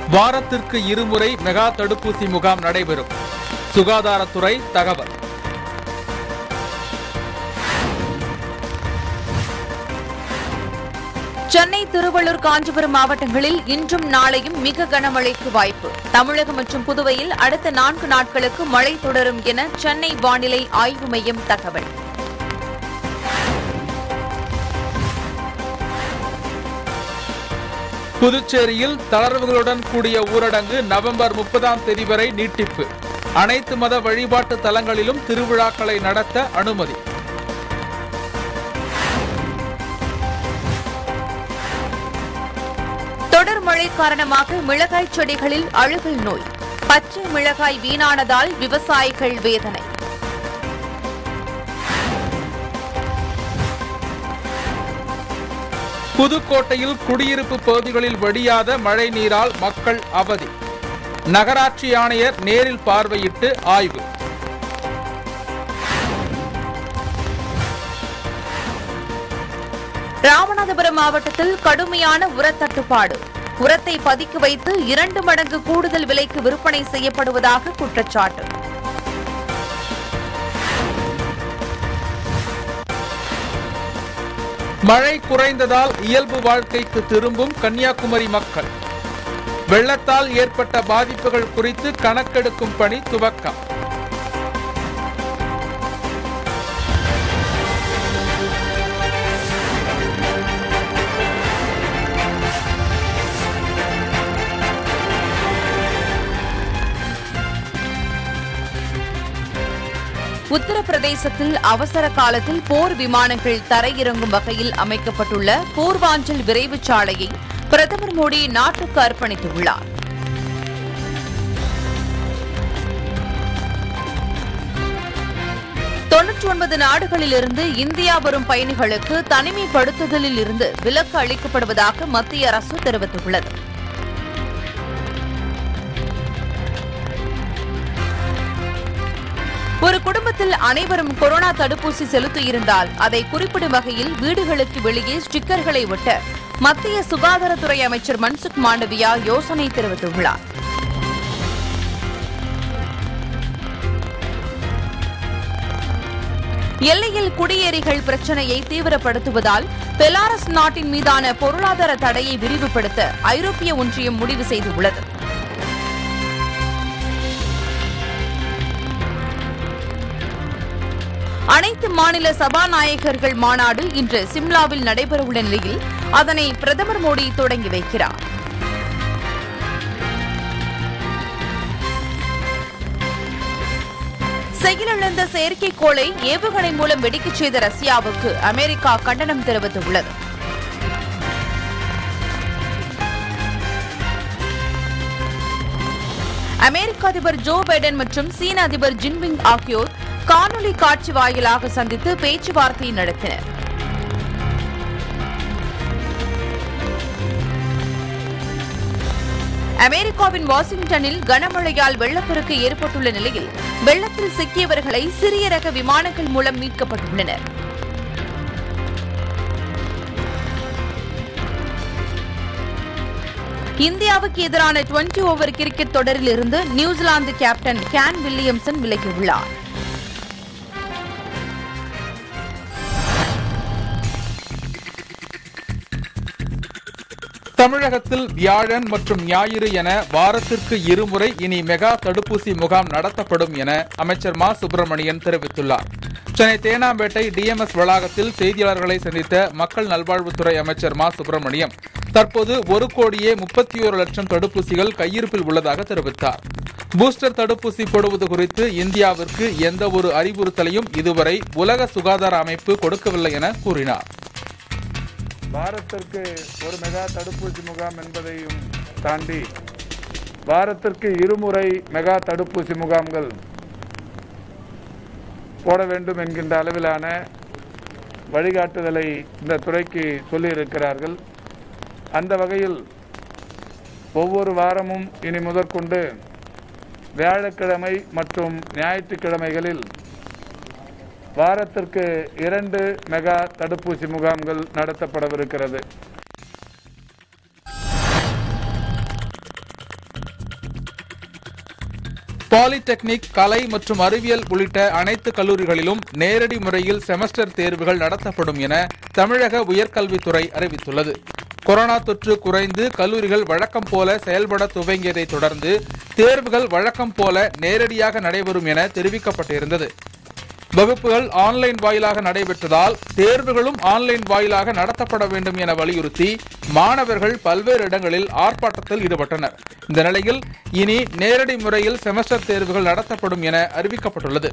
வாரத்திற்கு இருமுறை மெகா தடுப்பூசி முகாம் நடைபெறும் சுகாதாரத்துறை தகவல் சென்னை திருவள்ளூர் காஞ்சிபுரம் மாவட்டங்களில் இன்றும் நாளையும் மிக கனமழைக்கு வாய்ப்பு தமிழகம் மற்றும் புதுவையில் அடுத்த நான்கு நாட்களுக்கு மழை தொடரும் என சென்னை வானிலை ஆய்வு மையம் தகவல் புதுச்சேரியில் தளர்வுகளுடன் கூடிய ஊரடங்கு நவம்பர் முப்பதாம் தேதி வரை நீட்டிப்பு அனைத்து மத வழிபாட்டு தலங்களிலும் திருவிழாக்களை நடத்த அனுமதி தொடர் மழை காரணமாக மிளகாய் செடிகளில் அழுகல் நோய் பச்சை மிளகாய் வீணானதால் விவசாயிகள் வேதனை புதுக்கோட்டையில் குடியிருப்பு பகுதிகளில் வடியாத மழை நீரால் மக்கள் அவதி நகராட்சி ஆணையர் நேரில் பார்வையிட்டு ஆய்வு ராமநாதபுரம் மாவட்டத்தில் கடுமையான உரத்தட்டுப்பாடு உரத்தை பதுக்கி வைத்து இரண்டு மடங்கு கூடுதல் விலைக்கு விற்பனை செய்யப்படுவதாக குற்றச்சாட்டு மழை குறைந்ததால் இயல்பு வாழ்க்கைக்கு திரும்பும் கன்னியாகுமரி மக்கள் வெள்ளத்தால் ஏற்பட்ட பாதிப்புகள் குறித்து கணக்கெடுக்கும் பணி துவக்கம் உத்தரப்பிரதேசத்தில் அவசர காலத்தில் போர் விமானங்கள் தரையிறங்கும் வகையில் அமைக்கப்பட்டுள்ள பூர்வாஞ்சல் விரைவுச் சாலையை பிரதமர் மோடி நாட்டுக்கு அர்ப்பணித்துள்ளார் தொன்னூற்றி ஒன்பது நாடுகளிலிருந்து இந்தியா வரும் பயணிகளுக்கு தனிமைப்படுத்துதலில் இருந்து விலக்கு அளிக்கப்படுவதாக மத்திய அரசு தெரிவித்துள்ளது ஒரு குடும்பத்தில் அனைவரும் கொரோனா தடுப்பூசி செலுத்தியிருந்தால் அதை குறிப்பிடும் வகையில் வீடுகளுக்கு வெளியே ஸ்டிக்கர்களை ஒட்ட மத்திய சுகாதாரத்துறை அமைச்சர் மன்சுக் மாண்டவியா யோசனை தெரிவித்துள்ளார் எல்லையில் குடியேறிகள் பிரச்சனையை தீவிரப்படுத்துவதால் பெலாரஸ் நாட்டின் மீதான பொருளாதார தடையை விரிவுபடுத்த ஐரோப்பிய ஒன்றியம் முடிவு செய்துள்ளது அனைத்து மாநில சபாநாயகர்கள் மாநாடு இன்று சிம்லாவில் நடைபெறவுள்ள நிலையில் அதனை பிரதமர் மோடி தொடங்கி வைக்கிறார் செயலிழந்த செயற்கைக்கோளை ஏவுகணை மூலம் வெடிக்கச் செய்த ரஷ்யாவுக்கு அமெரிக்கா கண்டனம் தெரிவித்துள்ளது அமெரிக்க அதிபர் ஜோ பைடன் மற்றும் சீன அதிபர் ஜின்பிங் ஆகியோர் காணொலி காட்சி வாயிலாக சந்தித்து பேச்சுவார்த்தை நடத்தினர் அமெரிக்காவின் வாஷிங்டனில் கனமழையால் வெள்ளப்பெருக்கு ஏற்பட்டுள்ள நிலையில் வெள்ளத்தில் சிக்கியவர்களை சிறிய ரக விமானங்கள் மூலம் மீட்கப்பட்டுள்ளனர் இந்தியாவுக்கு எதிரான டுவெண்டி ஓவர் கிரிக்கெட் தொடரில் இருந்து நியூசிலாந்து கேப்டன் கேன் வில்லியம்சன் விலகியுள்ளார் தமிழகத்தில் வியாழன் மற்றும் ஞாயிறு என வாரத்திற்கு இருமுறை இனி மெகா தடுப்பூசி முகாம் நடத்தப்படும் என அமைச்சர் மா சுப்பிரமணியன் தெரிவித்துள்ளார் சென்னை தேனாம்பேட்டை டிஎம்எஸ் வளாகத்தில் செய்தியாளர்களை சந்தித்த மக்கள் நல்வாழ்வுத்துறை அமைச்சர் மா சுப்பிரமணியம் தற்போது ஒரு கோடியே முப்பத்தி ஒரு லட்சம் தடுப்பூசிகள் கையிருப்பில் உள்ளதாக தெரிவித்தார் பூஸ்டர் தடுப்பூசி போடுவது குறித்து இந்தியாவிற்கு எந்த ஒரு அறிவுறுத்தலையும் இதுவரை உலக சுகாதார அமைப்பு கொடுக்கவில்லை என கூறினார் வாரத்திற்கு ஒரு மெகா தடுப்பூசி முகாம் என்பதையும் தாண்டி வாரத்திற்கு இருமுறை மெகா தடுப்பூசி முகாம்கள் போட வேண்டும் என்கின்ற அளவிலான வழிகாட்டுதலை இந்த துறைக்கு சொல்லியிருக்கிறார்கள் அந்த வகையில் ஒவ்வொரு வாரமும் இனி முதற்கொண்டு வியாழக்கிழமை மற்றும் ஞாயிற்றுக்கிழமைகளில் வாரத்திற்கு இரண்டு மெகா தடுப்பூசி முகாம்கள் நடத்தப்படவிருக்கிறது பாலிடெக்னிக் கலை மற்றும் அறிவியல் உள்ளிட்ட அனைத்து கல்லூரிகளிலும் நேரடி முறையில் செமஸ்டர் தேர்வுகள் நடத்தப்படும் என தமிழக உயர்கல்வித்துறை அறிவித்துள்ளது கொரோனா தொற்று குறைந்து கல்லூரிகள் வழக்கம் போல செயல்பட துவங்கியதை தொடர்ந்து தேர்வுகள் வழக்கம் போல நேரடியாக நடைபெறும் என தெரிவிக்கப்பட்டிருந்தது வகுப்புகள் ஆன்லைன் வாயிலாக நடைபெற்றதால் தேர்வுகளும் ஆன்லைன் வாயிலாக நடத்தப்பட வேண்டும் என வலியுறுத்தி மாணவர்கள் பல்வேறு இடங்களில் ஆர்ப்பாட்டத்தில் ஈடுபட்டனர் இந்த நிலையில் இனி நேரடி முறையில் செமஸ்டர் தேர்வுகள் நடத்தப்படும் என அறிவிக்கப்பட்டுள்ளது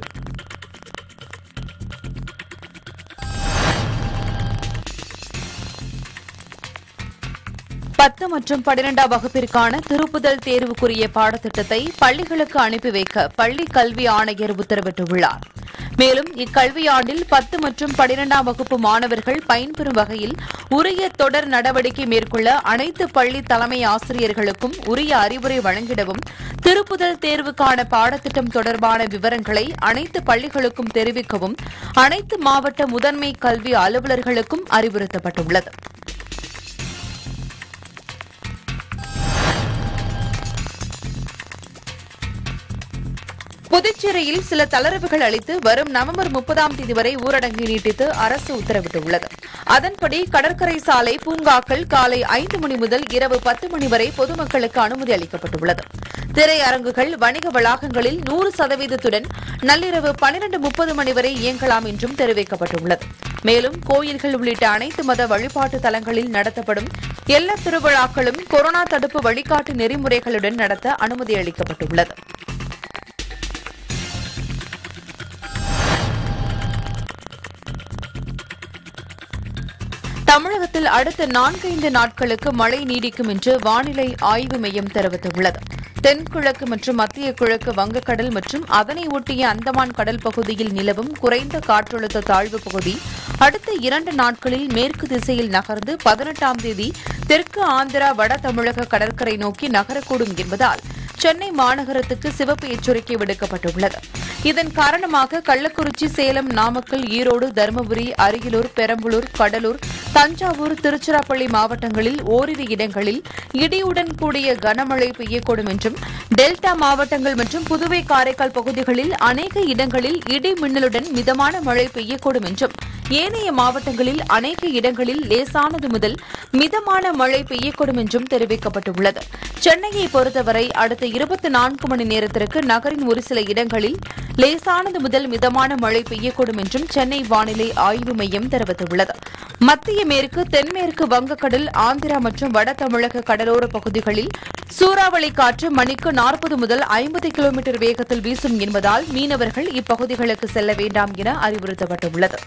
பத்து மற்றும் பன்னிரெண்டாம் வகுப்பிற்கான திருப்புதல் தேர்வுக்குரிய பாடத்திட்டத்தை பள்ளிகளுக்கு அனுப்பி வைக்க பள்ளி கல்வி ஆணையர் உத்தரவிட்டுள்ளார் மேலும் இக்கல்வியாண்டில் பத்து மற்றும் பன்னிரெண்டாம் வகுப்பு மாணவர்கள் பயன்பெறும் வகையில் உரிய தொடர் நடவடிக்கை மேற்கொள்ள அனைத்து பள்ளி தலைமை ஆசிரியர்களுக்கும் உரிய அறிவுரை வழங்கிடவும் திருப்புதல் தேர்வுக்கான பாடத்திட்டம் தொடர்பான விவரங்களை அனைத்து பள்ளிகளுக்கும் தெரிவிக்கவும் அனைத்து மாவட்ட முதன்மை கல்வி அலுவலர்களுக்கும் அறிவுறுத்தப்பட்டுள்ளது புதுச்சேரியில் சில தளர்வுகள் அளித்து வரும் நவம்பர் முப்பதாம் தேதி வரை ஊரடங்கை நீட்டித்து அரசு உத்தரவிட்டுள்ளது அதன்படி கடற்கரை சாலை பூங்காக்கள் காலை ஐந்து மணி முதல் இரவு பத்து மணி வரை பொதுமக்களுக்கு அனுமதி அளிக்கப்பட்டுள்ளது திரையரங்குகள் வணிக வளாகங்களில் நூறு சதவீதத்துடன் நள்ளிரவு பனிரண்டு முப்பது மணி வரை இயங்கலாம் என்றும் தெரிவிக்கப்பட்டுள்ளது மேலும் கோயில்கள் உள்ளிட்ட அனைத்து மத வழிபாட்டு தலங்களில் நடத்தப்படும் எல்லா திருவிழாக்களும் கொரோனா தடுப்பு வழிகாட்டு நெறிமுறைகளுடன் நடத்த அனுமதி அளிக்கப்பட்டுள்ளது தமிழகத்தில் அடுத்த நான்கைந்து நாட்களுக்கு மழை நீடிக்கும் என்று வானிலை ஆய்வு மையம் தெரிவித்துள்ளது தென்கிழக்கு மற்றும் மத்திய கிழக்கு வங்கக்கடல் மற்றும் அதனை ஒட்டிய அந்தமான் கடல் பகுதியில் நிலவும் குறைந்த காற்றழுத்த தாழ்வு பகுதி அடுத்த இரண்டு நாட்களில் மேற்கு திசையில் நகர்ந்து பதினெட்டாம் தேதி தெற்கு ஆந்திரா வட தமிழக கடற்கரை நோக்கி நகரக்கூடும் என்பதால் சென்னை மாநகரத்துக்கு சிவப்பு எச்சரிக்கை விடுக்கப்பட்டுள்ளது இதன் காரணமாக கள்ளக்குறிச்சி சேலம் நாமக்கல் ஈரோடு தருமபுரி அரியலூர் பெரம்பலூர் கடலூர் தஞ்சாவூர் திருச்சிராப்பள்ளி மாவட்டங்களில் ஓரிரு இடங்களில் இடியுடன் கூடிய கனமழை பெய்யக்கூடும் என்றும் டெல்டா மாவட்டங்கள் மற்றும் புதுவை காரைக்கால் பகுதிகளில் அநேக இடங்களில் இடி மின்னலுடன் மிதமான மழை பெய்யக்கூடும் என்றும் ஏனைய மாவட்டங்களில் அநேக இடங்களில் லேசானது முதல் மிதமான மழை பெய்யக்கூடும் என்றும் தெரிவிக்கப்பட்டுள்ளது சென்னையை பொறுத்தவரை அடுத்த இருபத்தி நான்கு மணி நேரத்திற்கு நகரின் ஒரு சில இடங்களில் லேசானது முதல் மிதமான மழை பெய்யக்கூடும் என்றும் சென்னை வானிலை ஆய்வு மையம் தெரிவித்துள்ளது மத்திய மேற்கு தென்மேற்கு வங்கக்கடல் ஆந்திரா மற்றும் வட தமிழக கடலோர பகுதிகளில் சூறாவளி காற்று மணிக்கு நாற்பது முதல் ஐம்பது கிலோமீட்டர் வேகத்தில் வீசும் என்பதால் மீனவர்கள் இப்பகுதிகளுக்கு செல்ல வேண்டாம் என அறிவுறுத்தப்பட்டுள்ளது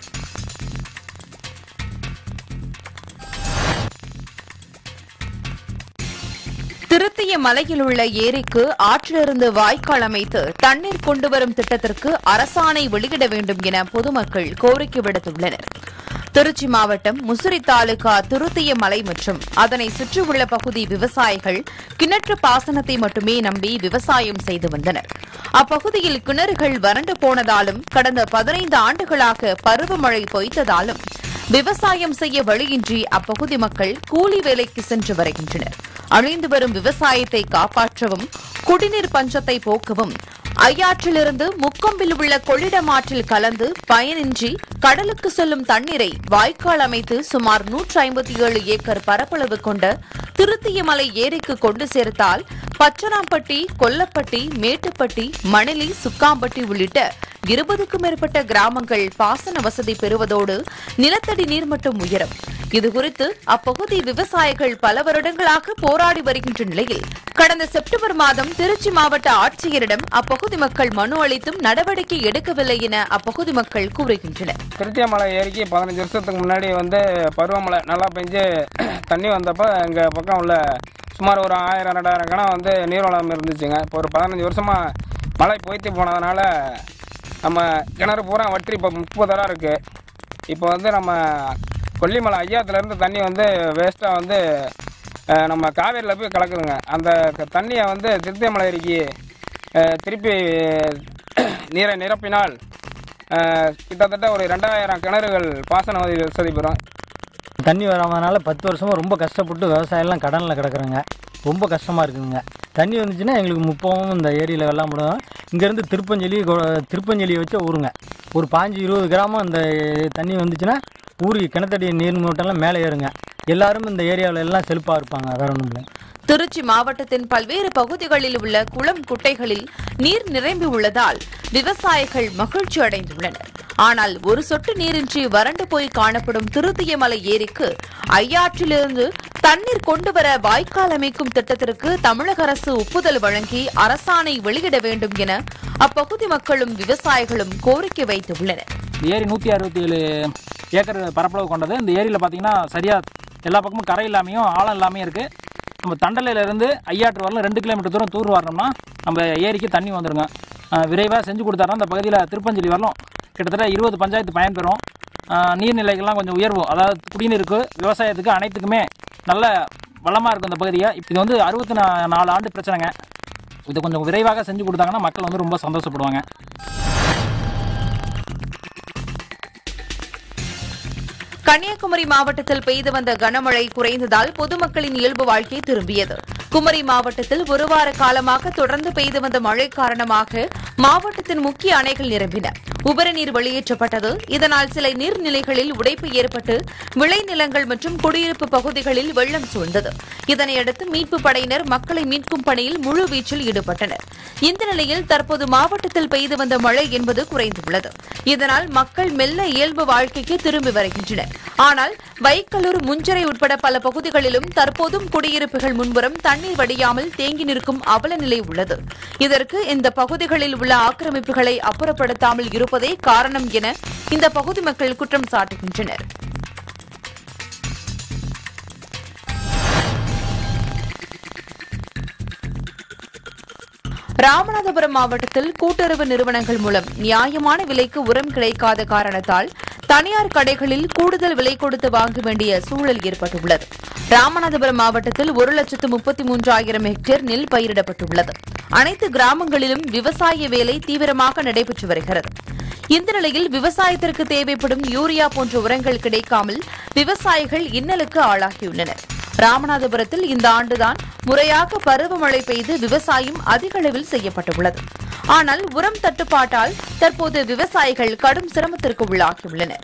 திருத்திய மலையில் உள்ள ஏரிக்கு ஆற்றிலிருந்து வாய்க்கால் அமைத்து தண்ணீர் கொண்டுவரும் திட்டத்திற்கு அரசாணை வெளியிட வேண்டும் என பொதுமக்கள் கோரிக்கை விடுத்துள்ளனர் திருச்சி மாவட்டம் முசிறி தாலுகா திருத்திய மலை மற்றும் அதனை சுற்றியுள்ள பகுதி விவசாயிகள் கிணற்று பாசனத்தை மட்டுமே நம்பி விவசாயம் செய்து வந்தனர் அப்பகுதியில் கிணறுகள் வறண்டு போனதாலும் கடந்த பதினைந்து ஆண்டுகளாக பருவமழை பொய்த்ததாலும் விவசாயம் செய்ய வழியின்றி அப்பகுதி மக்கள் கூலி வேலைக்கு சென்று வருகின்றனர் அழிந்து வரும் விவசாயத்தை காப்பாற்றவும் குடிநீர் பஞ்சத்தை போக்கவும் ஐயாற்றிலிருந்து முக்கொம்பில் உள்ள கொள்ளிடம் ஆற்றில் கலந்து பயனின்றி கடலுக்கு செல்லும் தண்ணீரை வாய்க்கால் அமைத்து சுமார் நூற்றி ஐம்பத்தி ஏழு ஏக்கர் பரப்பளவு கொண்ட திருத்தியமலை ஏரிக்கு கொண்டு சேர்த்தால் பச்சனாம்பட்டி கொல்லப்பட்டி மேட்டுப்பட்டி மணலி சுக்காம்பட்டி உள்ளிட்ட இருபதுக்கும் மேற்பட்ட கிராமங்கள் பாசன வசதி பெறுவதோடு நிலத்தடி நீர்மட்டம் உயரும் இதுகுறித்து அப்பகுதி விவசாயிகள் பல வருடங்களாக போராடி வருகின்ற நிலையில் கடந்த செப்டம்பர் மாதம் திருச்சி மாவட்ட ஆட்சியரிடம் அப்பகுதி மக்கள் மனு அளித்தும் நடவடிக்கை எடுக்கவில்லை என அப்பகுதி மக்கள் கூறுகின்றனர் திருத்தியமலை ஏரிக்கு பதினஞ்சு வருஷத்துக்கு முன்னாடி வந்து பருவமழை நல்லா பெஞ்சு தண்ணி வந்தப்போ எங்கள் பக்கம் உள்ள சுமார் ஒரு ஆயிரம் ரெண்டாயிரம் கணம் வந்து நீர்வளம் இருந்துச்சுங்க இப்போ ஒரு பதினஞ்சு வருஷமாக மழை பொய்த்து போனதுனால நம்ம கிணறு பூரா வற்றி இப்போ முப்பதரா இருக்குது இப்போ வந்து நம்ம கொல்லிமலை ஐயாத்துலேருந்து தண்ணி வந்து வேஸ்ட்டாக வந்து அஹ், நம்ம காவேரியில் போய் கலக்குதுங்க அந்த க- தண்ணியை வந்து திருத்தியமலை ஏரிக்கு அஹ், திருப்பி நீரை நிரப்பினால் அஹ், கிட்டத்தட்ட ஒரு ரெண்டாயிரம் கிணறுகள் பாசன வசதி வசதி பெறும் தண்ணி வராதனால பத்து வருஷமாக ரொம்ப கஷ்டப்பட்டு விவசாயம்லாம் கடனில் கிடக்குறோங்க ரொம்ப கஷ்டமாக இருக்குதுங்க தண்ணி வந்துச்சுன்னா எங்களுக்கு முப்பவும் இந்த ஏரியில் வெள்ளம் முடியும் இங்கேருந்து திருப்பஞ்சலி கொ- திருப்பஞ்சலியை வச்ச ஊருங்க ஒரு பாஞ்சு இருபது கிராமம் இந்த தண்ணி வந்துச்சுன்னா ஊருக்கு கிணத்தடி நீர் மூட்டெல்லாம் மேலே ஏறுங்க எல்லாரும் இந்த ஏரியாவில் எல்லாம் செழிப்பாக இருப்பாங்க வேற ஒன்றும் இல்லை திருச்சி மாவட்டத்தின் பல்வேறு பகுதிகளில் உள்ள குளம் குட்டைகளில் நீர் நிரம்பி உள்ளதால் விவசாயிகள் மகிழ்ச்சி அடைந்துள்ளனர் ஆனால் ஒரு சொட்டு நீரின்றி வறண்டு போய் காணப்படும் திருத்தியமலை ஏரிக்கு ஐயாற்றிலிருந்து தண்ணீர் கொண்டுவர வாய்க்கால் அமைக்கும் திட்டத்திற்கு தமிழக அரசு ஒப்புதல் வழங்கி அரசாணை வெளியிட வேண்டும் என அப்பகுதி மக்களும் விவசாயிகளும் கோரிக்கை வைத்துள்ளனர் இந்த ஏரி நூற்றி அறுபத்தி ஏழு ஏக்கர் பரப்பளவு கொண்டது இந்த ஏரியில் பார்த்தீங்கன்னா சரியாக எல்லா பக்கமும் கரை இல்லாமையும் ஆழம் இல்லாமையும் இருக்குது நம்ம தண்டலையிலேருந்து ஐயாற்று வரலாம் ரெண்டு கிலோமீட்டர் தூரம் தூர் வரணும்னா நம்ம ஏரிக்கு தண்ணி வந்துருங்க விரைவாக செஞ்சு கொடுத்தாருன்னா இந்த பகுதியில் திருப்பஞ்சலி வரலாம் கிட்டத்தட்ட இருபது பஞ்சாயத்து பயன்பெறும் ஆஹ் நீர்நிலைகள்லாம் கொஞ்சம் உயர்வும் அதாவது குடிநீருக்கு விவசாயத்துக்கு அனைத்துக்குமே நல்ல வளமாக இருக்கும் இந்த பகுதியை இது வந்து அறுபத்தி நா நாலு ஆண்டு பிரச்சனைங்க இது கொஞ்சம் விரைவாக செஞ்சு கொடுத்தாங்கன்னா மக்கள் வந்து ரொம்ப சந்தோஷப்படுவாங்க கன்னியாகுமரி மாவட்டத்தில் பெய்து வந்த கனமழை குறைந்ததால் பொதுமக்களின் இயல்பு வாழ்க்கை திரும்பியது குமரி மாவட்டத்தில் ஒரு வார காலமாக தொடர்ந்து பெய்து வந்த மழை காரணமாக மாவட்டத்தின் முக்கிய அணைகள் நிரம்பின உபரிநீர் வெளியேற்றப்பட்டது இதனால் சில நீர்நிலைகளில் உடைப்பு ஏற்பட்டு விளைநிலங்கள் மற்றும் குடியிருப்பு பகுதிகளில் வெள்ளம் சூழ்ந்தது இதனையடுத்து மீட்புப் படையினர் மக்களை மீட்கும் பணியில் முழுவீச்சில் ஈடுபட்டனர் இந்த நிலையில் தற்போது மாவட்டத்தில் பெய்து வந்த மழை என்பது குறைந்துள்ளது இதனால் மக்கள் மெல்ல இயல்பு வாழ்க்கைக்கு திரும்பி வருகின்றனர் ஆனால் வைக்கலூர் முஞ்சரை உட்பட பல பகுதிகளிலும் தற்போதும் குடியிருப்புகள் முன்புறம் தண்ணீர் வடியாமல் தேங்கி நிற்கும் அவல நிலை உள்ளது இதற்கு இந்த பகுதிகளில் உள்ள ஆக்கிரமிப்புகளை அப்புறப்படுத்தாமல் இருப்பதே காரணம் என இந்த பகுதி மக்கள் குற்றம் சாட்டுகின்றனர் ராமநாதபுரம் மாவட்டத்தில் கூட்டுறவு நிறுவனங்கள் மூலம் நியாயமான விலைக்கு உரம் கிடைக்காத காரணத்தால் தனியார் கடைகளில் கூடுதல் விலை கொடுத்து வாங்க வேண்டிய சூழல் ஏற்பட்டுள்ளது ராமநாதபுரம் மாவட்டத்தில் ஒரு லட்சத்து முப்பத்தி மூன்றாயிரம் ஹெக்டேர் நெல் பயிரிடப்பட்டுள்ளது அனைத்து கிராமங்களிலும் விவசாய வேலை தீவிரமாக நடைபெற்று வருகிறது இந்த நிலையில் விவசாயத்திற்கு தேவைப்படும் யூரியா போன்ற உரங்கள் கிடைக்காமல் விவசாயிகள் இன்னலுக்கு ஆளாகியுள்ளனர் ராமநாதபுரத்தில் இந்த ஆண்டுதான் முறையாக பருவமழை பெய்து விவசாயம் அதிக அளவில் செய்யப்பட்டுள்ளது ஆனால் உரம் தட்டுப்பாட்டால் தற்போது விவசாயிகள் கடும் சிரமத்திற்கு உள்ளாகியுள்ளனர்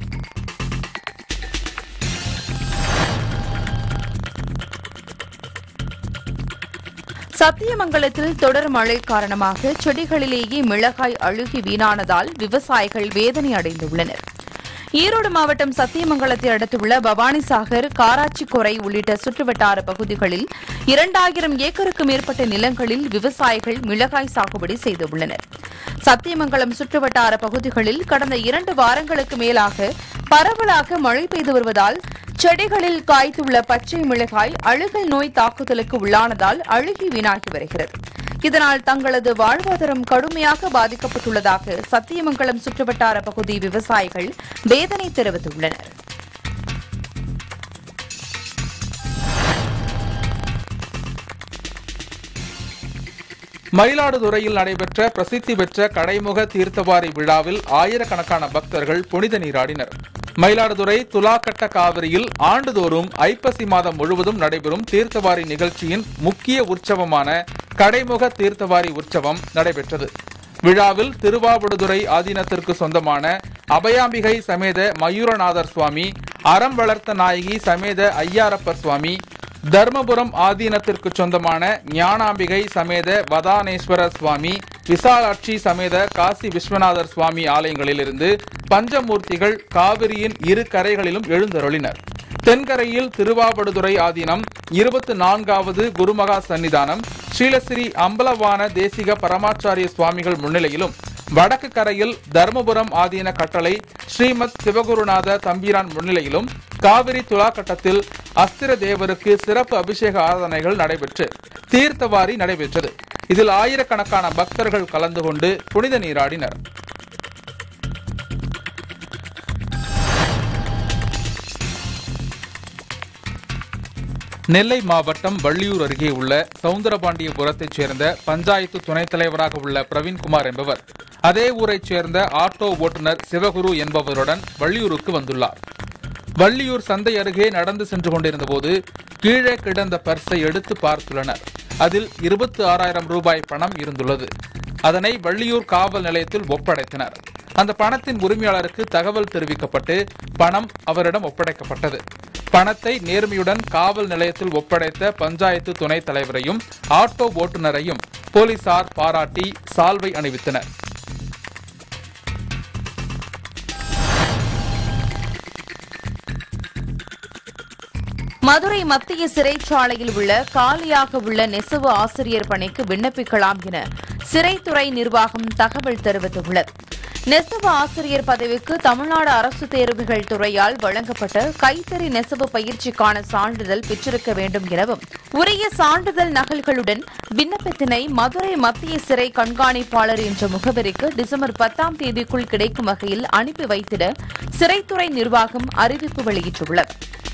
சத்தியமங்கலத்தில் தொடர் மழை காரணமாக செடிகளிலேயே மிளகாய் அழுகி வீணானதால் விவசாயிகள் வேதனை அடைந்துள்ளனர் ஈரோடு மாவட்டம் சத்தியமங்கலத்தை அடுத்துள்ள பவானிசாகர் காராச்சிக்கொரை உள்ளிட்ட சுற்றுவட்டார பகுதிகளில் இரண்டாயிரம் ஏக்கருக்கு மேற்பட்ட நிலங்களில் விவசாயிகள் மிளகாய் சாகுபடி செய்துள்ளனர் சத்தியமங்கலம் சுற்றுவட்டார பகுதிகளில் கடந்த இரண்டு வாரங்களுக்கு மேலாக பரவலாக மழை பெய்து வருவதால் செடிகளில் காய்த்துள்ள பச்சை மிளகாய் அழுகல் நோய் தாக்குதலுக்கு உள்ளானதால் அழுகி வீணாகி வருகிறது இதனால் தங்களது வாழ்வாதாரம் கடுமையாக பாதிக்கப்பட்டுள்ளதாக சத்தியமங்கலம் சுற்றுவட்டார பகுதி விவசாயிகள் வேதனை தெரிவித்துள்ளனர் மயிலாடுதுறையில் நடைபெற்ற பிரசித்தி பெற்ற கடைமுக தீர்த்தவாரி விழாவில் ஆயிரக்கணக்கான பக்தர்கள் புனித நீராடினர் மயிலாடுதுறை துலாக்கட்ட காவிரியில் ஆண்டுதோறும் ஐப்பசி மாதம் முழுவதும் நடைபெறும் தீர்த்தவாரி நிகழ்ச்சியின் முக்கிய உற்சவமான கடைமுக தீர்த்தவாரி உற்சவம் நடைபெற்றது விழாவில் திருவாவடுதுறை ஆதீனத்திற்கு சொந்தமான அபயாம்பிகை சமேத மயூரநாதர் சுவாமி அறம் வளர்த்த நாயகி சமேத ஐயாரப்பர் சுவாமி தர்மபுரம் ஆதீனத்திற்கு சொந்தமான ஞானாம்பிகை சமேத வதானேஸ்வர சுவாமி விசாலாட்சி சமேத காசி விஸ்வநாதர் சுவாமி ஆலயங்களிலிருந்து பஞ்சமூர்த்திகள் காவிரியின் இரு கரைகளிலும் எழுந்தருளினர் தென்கரையில் திருவாவடுதுறை ஆதீனம் இருபத்தி நான்காவது குருமகா சன்னிதானம் ஸ்ரீலஸ்ரீ அம்பலவான தேசிக பரமாச்சாரிய சுவாமிகள் முன்னிலையிலும் வடக்கு கரையில் தர்மபுரம் ஆதீன கட்டளை ஸ்ரீமத் சிவகுருநாத தம்பிரான் முன்னிலையிலும் காவிரி துலாக்கட்டத்தில் அஸ்திர தேவருக்கு சிறப்பு அபிஷேக ஆராதனைகள் நடைபெற்று தீர்த்தவாரி நடைபெற்றது இதில் ஆயிரக்கணக்கான பக்தர்கள் கலந்து கொண்டு புனித நீராடினர் நெல்லை மாவட்டம் வள்ளியூர் அருகே உள்ள சவுந்தரபாண்டியபுரத்தைச் சேர்ந்த பஞ்சாயத்து துணைத் தலைவராக உள்ள பிரவீன்குமார் என்பவர் அதே ஊரைச் சேர்ந்த ஆட்டோ ஓட்டுநர் சிவகுரு என்பவருடன் வள்ளியூருக்கு வந்துள்ளார் வள்ளியூர் சந்தை அருகே நடந்து சென்று கொண்டிருந்தபோது கீழே கிடந்த பர்ஸை எடுத்து பார்த்துள்ளனர் அதில் இருபத்தி ஆறாயிரம் ரூபாய் பணம் இருந்துள்ளது அதனை வள்ளியூர் காவல் நிலையத்தில் ஒப்படைத்தனர் அந்த பணத்தின் உரிமையாளருக்கு தகவல் தெரிவிக்கப்பட்டு பணம் அவரிடம் ஒப்படைக்கப்பட்டது பணத்தை நேர்மையுடன் காவல் நிலையத்தில் ஒப்படைத்த பஞ்சாயத்து துணைத் தலைவரையும் ஆட்டோ ஓட்டுநரையும் போலீசார் பாராட்டி சால்வை அணிவித்தனர் மதுரை மத்திய சிறைச்சாலையில் உள்ள காலியாக உள்ள நெசவு ஆசிரியர் பணிக்கு விண்ணப்பிக்கலாம் என சிறைத்துறை நிர்வாகம் தகவல் தெரிவித்துள்ளது நெசவு ஆசிரியர் பதவிக்கு தமிழ்நாடு அரசு தேர்வுகள் துறையால் வழங்கப்பட்ட கைத்தறி நெசவு பயிற்சிக்கான சான்றிதழ் பெற்றிருக்க வேண்டும் எனவும் உரிய சான்றிதழ் நகல்களுடன் விண்ணப்பத்தினை மதுரை மத்திய சிறை கண்காணிப்பாளர் என்ற முகவரிக்கு டிசம்பர் பத்தாம் தேதிக்குள் கிடைக்கும் வகையில் அனுப்பி வைத்திட சிறைத்துறை நிர்வாகம் அறிவிப்பு வெளியிட்டுள்ளது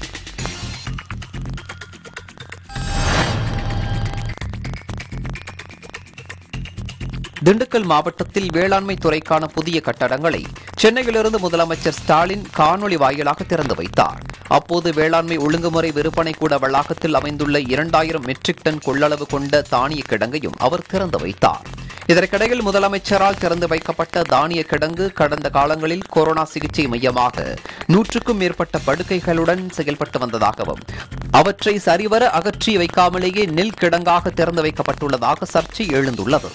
திண்டுக்கல் மாவட்டத்தில் வேளாண்மை துறைக்கான புதிய கட்டடங்களை சென்னையிலிருந்து முதலமைச்சர் ஸ்டாலின் காணொலி வாயிலாக திறந்து வைத்தார் அப்போது வேளாண்மை ஒழுங்குமுறை விற்பனை கூட வளாகத்தில் அமைந்துள்ள இரண்டாயிரம் மெட்ரிக் டன் கொள்ளளவு கொண்ட தானிய கிடங்கையும் அவர் திறந்து வைத்தார் இதற்கிடையில் முதலமைச்சரால் திறந்து வைக்கப்பட்ட தானிய கிடங்கு கடந்த காலங்களில் கொரோனா சிகிச்சை மையமாக நூற்றுக்கும் மேற்பட்ட படுக்கைகளுடன் செயல்பட்டு வந்ததாகவும் அவற்றை சரிவர அகற்றி வைக்காமலேயே நெல் கிடங்காக திறந்து வைக்கப்பட்டுள்ளதாக சர்ச்சை எழுந்துள்ளது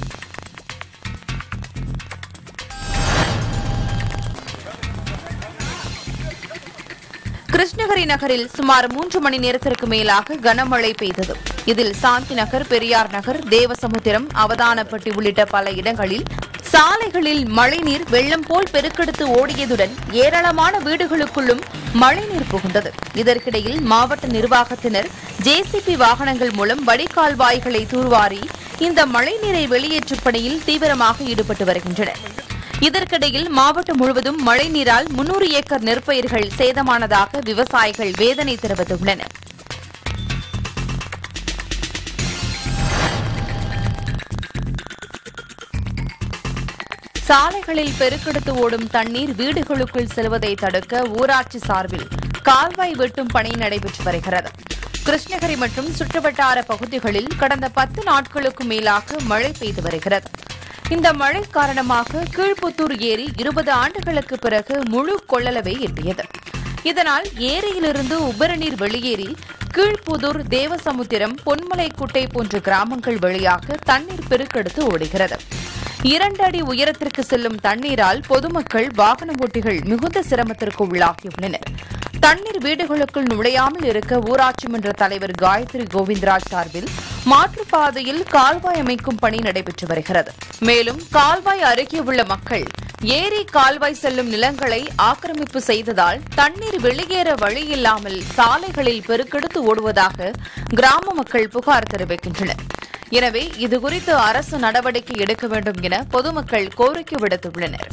கிருஷ்ணகிரி நகரில் சுமார் மூன்று மணி நேரத்திற்கு மேலாக கனமழை பெய்தது இதில் சாந்தி நகர் பெரியார் நகர் தேவசமுத்திரம் அவதானப்பட்டி உள்ளிட்ட பல இடங்களில் சாலைகளில் மழைநீர் வெள்ளம் போல் பெருக்கெடுத்து ஓடியதுடன் ஏராளமான வீடுகளுக்குள்ளும் மழைநீர் புகுந்தது இதற்கிடையில் மாவட்ட நிர்வாகத்தினர் ஜேசிபி வாகனங்கள் மூலம் வடிகால்வாய்களை தூர்வாரி இந்த மழைநீரை வெளியேற்றும் பணியில் தீவிரமாக ஈடுபட்டு வருகின்றனர் இதற்கிடையில் மாவட்டம் முழுவதும் மழைநீரால் முன்னூறு ஏக்கர் நெற்பயிர்கள் சேதமானதாக விவசாயிகள் வேதனை தெரிவித்துள்ளனர் சாலைகளில் பெருக்கெடுத்து ஓடும் தண்ணீர் வீடுகளுக்குள் செல்வதை தடுக்க ஊராட்சி சார்பில் கால்வாய் வெட்டும் பணி நடைபெற்று வருகிறது கிருஷ்ணகிரி மற்றும் சுற்றுவட்டார பகுதிகளில் கடந்த பத்து நாட்களுக்கு மேலாக மழை பெய்து வருகிறது இந்த மழை காரணமாக கீழ்ப்புத்தூர் ஏரி இருபது ஆண்டுகளுக்கு பிறகு முழு கொள்ளளவை எட்டியது இதனால் ஏரியிலிருந்து உபரிநீர் வெளியேறி கீழ்ப்புதூர் தேவசமுத்திரம் பொன்மலைக்குட்டை போன்ற கிராமங்கள் வழியாக தண்ணீர் பெருக்கெடுத்து ஓடுகிறது இரண்டு அடி உயரத்திற்கு செல்லும் தண்ணீரால் பொதுமக்கள் வாகன ஓட்டிகள் மிகுந்த சிரமத்திற்கு உள்ளாகியுள்ளனர் தண்ணீர் வீடுகளுக்குள் நுழையாமல் இருக்க ஊராட்சி மன்ற தலைவர் காயத்ரி கோவிந்தராஜ் சார்பில் மாற்றுப்பாதையில் கால்வாய் அமைக்கும் பணி நடைபெற்று வருகிறது மேலும் கால்வாய் அருகே உள்ள மக்கள் ஏரி கால்வாய் செல்லும் நிலங்களை ஆக்கிரமிப்பு செய்ததால் தண்ணீர் வெளியேற வழியில்லாமல் சாலைகளில் பெருக்கெடுத்து ஓடுவதாக கிராம மக்கள் புகார் தெரிவிக்கின்றனர் எனவே இதுகுறித்து அரசு நடவடிக்கை எடுக்க வேண்டும் என பொதுமக்கள் கோரிக்கை விடுத்துள்ளனர்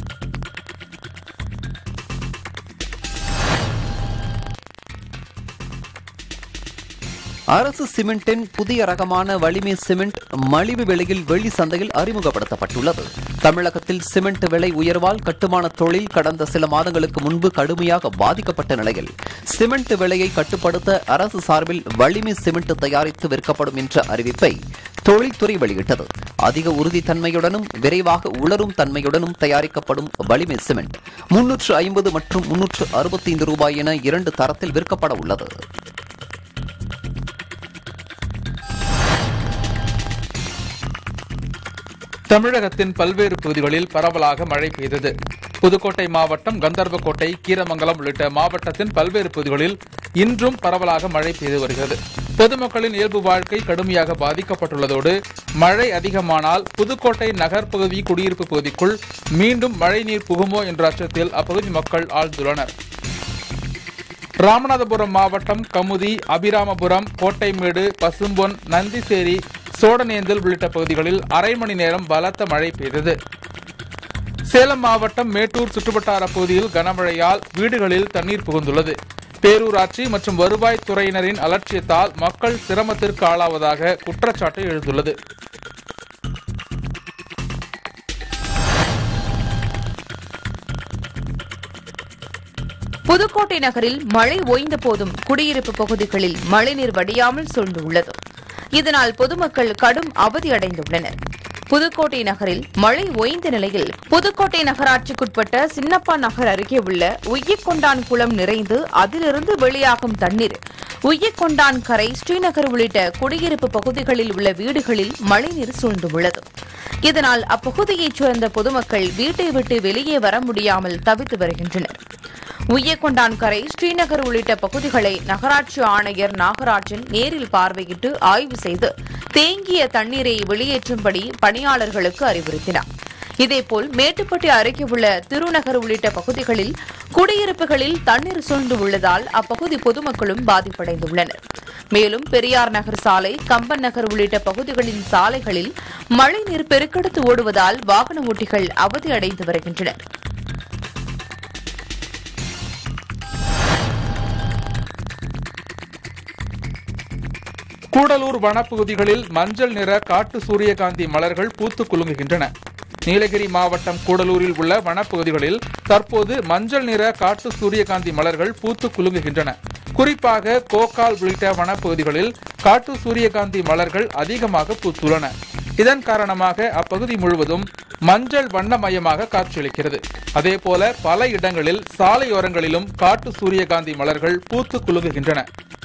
அரசு சிமெண்டின் புதிய ரகமான வலிமை சிமெண்ட் மலிவு விலையில் வெளி சந்தையில் அறிமுகப்படுத்தப்பட்டுள்ளது தமிழகத்தில் சிமெண்ட் விலை உயர்வால் கட்டுமான தொழில் கடந்த சில மாதங்களுக்கு முன்பு கடுமையாக பாதிக்கப்பட்ட நிலையில் சிமெண்ட் விலையை கட்டுப்படுத்த அரசு சார்பில் வலிமை சிமெண்ட் தயாரித்து விற்கப்படும் என்ற அறிவிப்பை தொழில்துறை வெளியிட்டது அதிக உறுதித்தன்மையுடனும் விரைவாக உலரும் தன்மையுடனும் தயாரிக்கப்படும் வலிமை சிமெண்ட் முன்னூற்று ஐம்பது மற்றும் முன்னூற்று அறுபத்தைந்து ரூபாய் என இரண்டு தரத்தில் விற்கப்பட உள்ளது தமிழகத்தின் பல்வேறு பகுதிகளில் பரவலாக மழை பெய்தது புதுக்கோட்டை மாவட்டம் கந்தர்வக்கோட்டை கீரமங்கலம் உள்ளிட்ட மாவட்டத்தின் பல்வேறு பகுதிகளில் இன்றும் பரவலாக மழை பெய்து வருகிறது பொதுமக்களின் இயல்பு வாழ்க்கை கடுமையாக பாதிக்கப்பட்டுள்ளதோடு மழை அதிகமானால் புதுக்கோட்டை நகர்ப்பகுதி குடியிருப்பு பகுதிக்குள் மீண்டும் மழைநீர் புகுமோ என்ற அச்சத்தில் அப்பகுதி மக்கள் ஆழ்ந்துள்ளனர் ராமநாதபுரம் மாவட்டம் கமுதி அபிராமபுரம் கோட்டைமேடு பசும்பொன் நந்திசேரி சோடனேந்தல் உள்ளிட்ட பகுதிகளில் அரை மணி நேரம் பலத்த மழை பெய்தது சேலம் மாவட்டம் மேட்டூர் சுற்றுவட்டார பகுதியில் கனமழையால் வீடுகளில் தண்ணீர் புகுந்துள்ளது பேரூராட்சி மற்றும் வருவாய் துறையினரின் அலட்சியத்தால் மக்கள் சிரமத்திற்கு ஆளாவதாக குற்றச்சாட்டு எழுந்துள்ளது புதுக்கோட்டை நகரில் மழை ஓய்ந்த போதும் குடியிருப்பு பகுதிகளில் மழைநீர் வடியாமல் சூழ்ந்துள்ளது இதனால் பொதுமக்கள் கடும் அவதியடைந்துள்ளனர் புதுக்கோட்டை நகரில் மழை ஓய்ந்த நிலையில் புதுக்கோட்டை நகராட்சிக்குட்பட்ட சின்னப்பா நகர் அருகே உள்ள உய்யக்கொண்டான் குளம் நிறைந்து அதிலிருந்து வெளியாகும் தண்ணீர் உய்யக்கொண்டான் கரை ஸ்ரீநகர் உள்ளிட்ட குடியிருப்பு பகுதிகளில் உள்ள வீடுகளில் மழைநீர் சூழ்ந்துள்ளது இதனால் அப்பகுதியைச் சேர்ந்த பொதுமக்கள் வீட்டை விட்டு வெளியே வர முடியாமல் தவித்து வருகின்றனர் உய்யக்கொண்டான் கரை ஸ்ரீநகர் உள்ளிட்ட பகுதிகளை நகராட்சி ஆணையர் நாகராஜன் நேரில் பார்வையிட்டு ஆய்வு செய்து தேங்கிய தண்ணீரை வெளியேற்றும்படி பணியாளர்களுக்கு அறிவுறுத்தினார் இதேபோல் மேட்டுப்பட்டி அருகே உள்ள திருநகர் உள்ளிட்ட பகுதிகளில் குடியிருப்புகளில் தண்ணீர் சூழ்ந்து உள்ளதால் அப்பகுதி பொதுமக்களும் பாதிப்படைந்துள்ளனர் மேலும் பெரியார் நகர் சாலை கம்பன் நகர் உள்ளிட்ட பகுதிகளின் சாலைகளில் மழைநீர் பெருக்கெடுத்து ஓடுவதால் வாகன ஓட்டிகள் அவதியடைந்து வருகின்றனர் கூடலூர் வனப்பகுதிகளில் மஞ்சள் நிற காட்டு சூரியகாந்தி மலர்கள் பூத்து குலுங்குகின்றன நீலகிரி மாவட்டம் கூடலூரில் உள்ள வனப்பகுதிகளில் தற்போது மஞ்சள் நிற காட்டு சூரியகாந்தி மலர்கள் பூத்து குலுங்குகின்றன குறிப்பாக கோக்கால் உள்ளிட்ட வனப்பகுதிகளில் காட்டு சூரியகாந்தி மலர்கள் அதிகமாக பூத்துள்ளன இதன் காரணமாக அப்பகுதி முழுவதும் மஞ்சள் வண்ணமயமாக காட்சியளிக்கிறது அதேபோல பல இடங்களில் சாலையோரங்களிலும் காட்டு சூரியகாந்தி மலர்கள் பூத்து குலுங்குகின்றன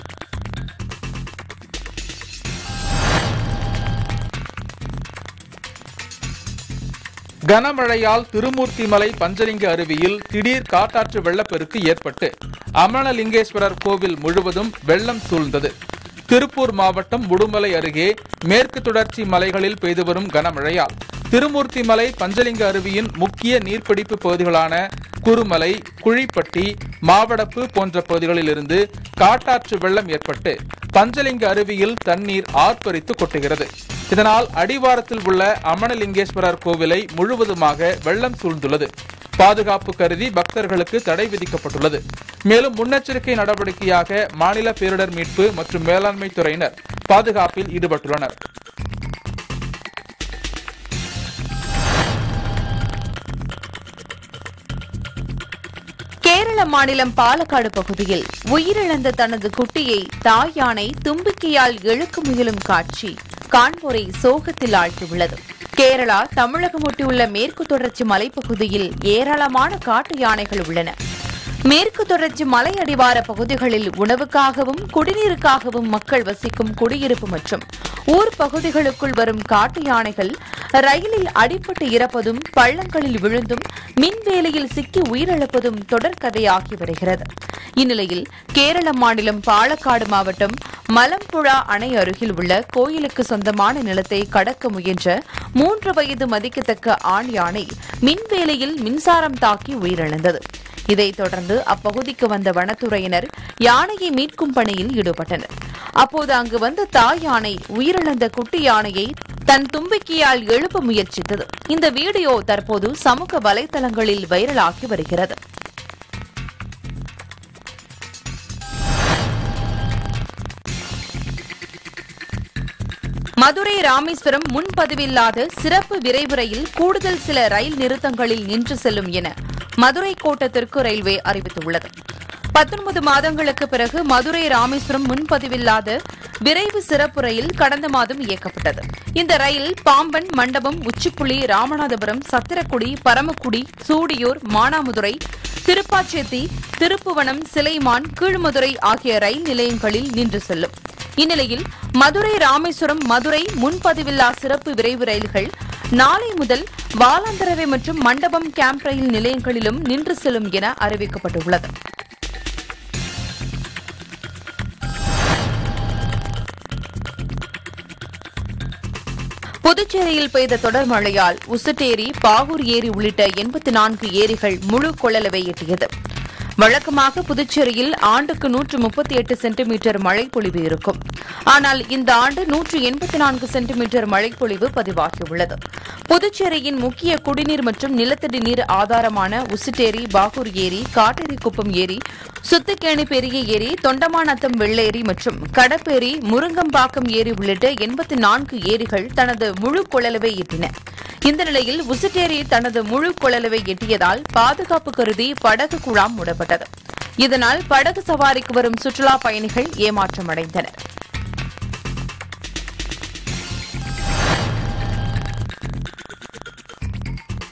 கனமழையால் திருமூர்த்திமலை பஞ்சலிங்க அருவியில் திடீர் காட்டாற்று வெள்ளப்பெருக்கு ஏற்பட்டு அமனலிங்கேஸ்வரர் கோவில் முழுவதும் வெள்ளம் சூழ்ந்தது திருப்பூர் மாவட்டம் உடுமலை அருகே மேற்கு தொடர்ச்சி மலைகளில் பெய்து வரும் கனமழையால் திருமூர்த்திமலை பஞ்சலிங்க அருவியின் முக்கிய நீர்பிடிப்பு பகுதிகளான குருமலை குழிப்பட்டி மாவடப்பு போன்ற பகுதிகளில் இருந்து காட்டாற்று வெள்ளம் ஏற்பட்டு பஞ்சலிங்க அருவியில் தண்ணீர் ஆர்ப்பரித்து கொட்டுகிறது இதனால் அடிவாரத்தில் உள்ள அமனலிங்கேஸ்வரர் கோவிலை முழுவதுமாக வெள்ளம் சூழ்ந்துள்ளது பாதுகாப்பு கருதி பக்தர்களுக்கு தடை விதிக்கப்பட்டுள்ளது மேலும் முன்னெச்சரிக்கை நடவடிக்கையாக மாநில பேரிடர் மீட்பு மற்றும் மேலாண்மை துறையினர் பாதுகாப்பில் ஈடுபட்டுள்ளனர் கேரள மாநிலம் பாலக்காடு பகுதியில் உயிரிழந்த தனது குட்டியை தாய் யானை தும்பிக்கையால் இழுக்க முயலும் காட்சி காண்போரை சோகத்தில் ஆழ்த்தியுள்ளது கேரளா தமிழகம் ஒட்டியுள்ள மேற்கு தொடர்ச்சி மலைப்பகுதியில் ஏராளமான காட்டு யானைகள் உள்ளன மேற்கு தொடர்ச்சி மலை அடிவார பகுதிகளில் உணவுக்காகவும் குடிநீருக்காகவும் மக்கள் வசிக்கும் குடியிருப்பு மற்றும் ஊர் பகுதிகளுக்குள் வரும் காட்டு யானைகள் ரயிலில் அடிபட்டு இறப்பதும் பள்ளங்களில் விழுந்தும் மின்வேலியில் சிக்கி உயிரிழப்பதும் தொடர்கதையாகி வருகிறது இந்நிலையில் கேரள மாநிலம் பாலக்காடு மாவட்டம் மலம்புழா அணை அருகில் உள்ள கோயிலுக்கு சொந்தமான நிலத்தை கடக்க முயன்ற மூன்று வயது மதிக்கத்தக்க ஆண் யானை மின்வேலியில் மின்சாரம் தாக்கி உயிரிழந்தது இதைத் தொடர்ந்து அப்பகுதிக்கு வந்த வனத்துறையினர் யானையை மீட்கும் பணியில் ஈடுபட்டனர் அப்போது அங்கு வந்த தாய் யானை உயிரிழந்த குட்டி யானையை தன் தும்பிக்கையால் எழுப்ப முயற்சித்தது இந்த வீடியோ தற்போது சமூக வலைதளங்களில் வைரலாகி வருகிறது மதுரை ராமேஸ்வரம் முன்பதிவில்லாத சிறப்பு விரைவு ரயில் கூடுதல் சில ரயில் நிறுத்தங்களில் நின்று செல்லும் என மதுரை கோட்டத்திற்கு ரயில்வே அறிவித்துள்ளது பத்தொன்பது மாதங்களுக்கு பிறகு மதுரை ராமேஸ்வரம் முன்பதிவில்லாத விரைவு சிறப்பு ரயில் கடந்த மாதம் இயக்கப்பட்டது இந்த ரயில் பாம்பன் மண்டபம் உச்சிப்புளி ராமநாதபுரம் சத்திரக்குடி பரமக்குடி சூடியூர் மானாமதுரை திருப்பாச்சேத்தி திருப்புவனம் சிலைமான் கீழ்மதுரை ஆகிய ரயில் நிலையங்களில் நின்று செல்லும் இந்நிலையில் மதுரை ராமேஸ்வரம் மதுரை முன்பதிவில்லா சிறப்பு விரைவு ரயில்கள் நாளை முதல் வாலாந்தரவை மற்றும் மண்டபம் கேம்ப் ரயில் நிலையங்களிலும் நின்று செல்லும் என அறிவிக்கப்பட்டுள்ளது புதுச்சேரியில் பெய்த தொடர் மழையால் உசுட்டேரி பாகூர் ஏரி உள்ளிட்ட எண்பத்தி நான்கு ஏரிகள் முழு கொள்ளளவை எட்டியது வழக்கமாக புதுச்சேரியில் ஆண்டுக்கு நூற்று முப்பத்தி எட்டு சென்டிமீட்டர் மழைப்பொழிவு இருக்கும் ஆனால் இந்த ஆண்டு நூற்று எண்பத்தி நான்கு சென்டிமீட்டர் மழைப்பொழிவு பதிவாகியுள்ளது புதுச்சேரியின் முக்கிய குடிநீர் மற்றும் நிலத்தடி நீர் ஆதாரமான உசுட்டேரி பாகூர் ஏரி காட்டேரிக்குப்பம் ஏரி சுத்துக்கேணி பெரிய ஏரி தொண்டமாநத்தம் வெள்ளேரி மற்றும் கடப்பேரி முருங்கம்பாக்கம் ஏரி உள்ளிட்ட எண்பத்தி நான்கு ஏரிகள் தனது முழு கொள்ளளவை எட்டின இந்த நிலையில் உசுட்டேரி தனது முழு கொள்ளளவை எட்டியதால் பாதுகாப்பு கருதி படகு குழாம் மூடப்பட்டது இதனால் படகு சவாரிக்கு வரும் சுற்றுலா பயணிகள் ஏமாற்றமடைந்தனர்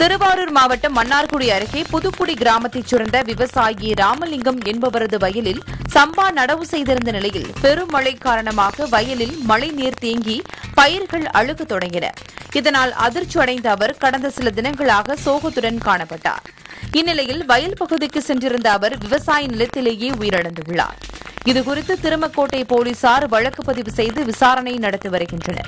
திருவாரூர் மாவட்டம் மன்னார்குடி அருகே புதுக்குடி கிராமத்தைச் சேர்ந்த விவசாயி ராமலிங்கம் என்பவரது வயலில் சம்பா நடவு செய்திருந்த நிலையில் பெரும் மழை காரணமாக வயலில் மழைநீர் தேங்கி பயிர்கள் அழுகத் தொடங்கின இதனால் அதிர்ச்சி அடைந்த அவர் கடந்த சில தினங்களாக சோகத்துடன் காணப்பட்டார் இந்நிலையில் வயல் பகுதிக்கு சென்றிருந்த அவர் விவசாய நிலத்திலேயே உயிரிழந்துள்ளார் இதுகுறித்து திருமக்கோட்டை போலீசார் வழக்கு பதிவு செய்து விசாரணை நடத்தி வருகின்றனர்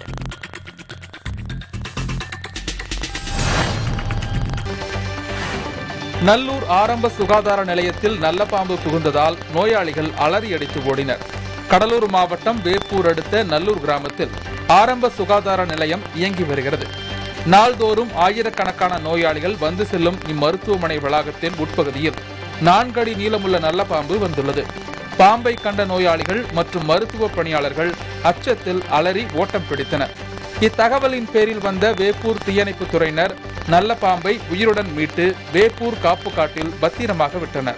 நல்லூர் ஆரம்ப சுகாதார நிலையத்தில் நல்ல பாம்பு புகுந்ததால் நோயாளிகள் அலறியடித்து ஓடினர் கடலூர் மாவட்டம் வேப்பூர் அடுத்த நல்லூர் கிராமத்தில் ஆரம்ப சுகாதார நிலையம் இயங்கி வருகிறது நாள்தோறும் ஆயிரக்கணக்கான நோயாளிகள் வந்து செல்லும் இம்மருத்துவமனை வளாகத்தின் உட்பகுதியில் நான்கு அடி நீளமுள்ள நல்ல பாம்பு வந்துள்ளது பாம்பை கண்ட நோயாளிகள் மற்றும் மருத்துவ பணியாளர்கள் அச்சத்தில் அலறி ஓட்டம் பிடித்தனர் இத்தகவலின் பேரில் வந்த வேப்பூர் தீயணைப்புத் துறையினர் நல்ல பாம்பை உயிருடன் மீட்டு வேப்பூர் காப்பு காட்டில் பத்திரமாக விட்டனர்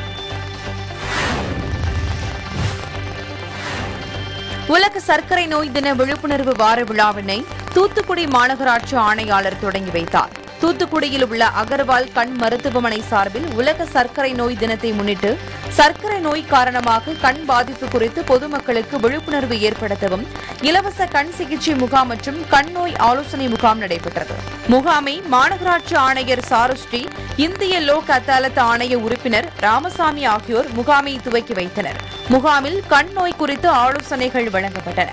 உலக சர்க்கரை நோய் தின விழிப்புணர்வு வார விழாவினை தூத்துக்குடி மாநகராட்சி ஆணையாளர் தொடங்கி வைத்தார் தூத்துக்குடியில் உள்ள அகர்வால் கண் மருத்துவமனை சார்பில் உலக சர்க்கரை நோய் தினத்தை முன்னிட்டு சர்க்கரை நோய் காரணமாக கண் பாதிப்பு குறித்து பொதுமக்களுக்கு விழிப்புணர்வு ஏற்படுத்தவும் இலவச கண் சிகிச்சை முகாம் மற்றும் கண் நோய் ஆலோசனை முகாம் நடைபெற்றது முகாமை மாநகராட்சி ஆணையர் சாருஸ்ரீ இந்திய லோக் அதாலத் ஆணைய உறுப்பினர் ராமசாமி ஆகியோர் முகாமை துவக்கி வைத்தனர் முகாமில் கண் நோய் குறித்து ஆலோசனைகள் வழங்கப்பட்டன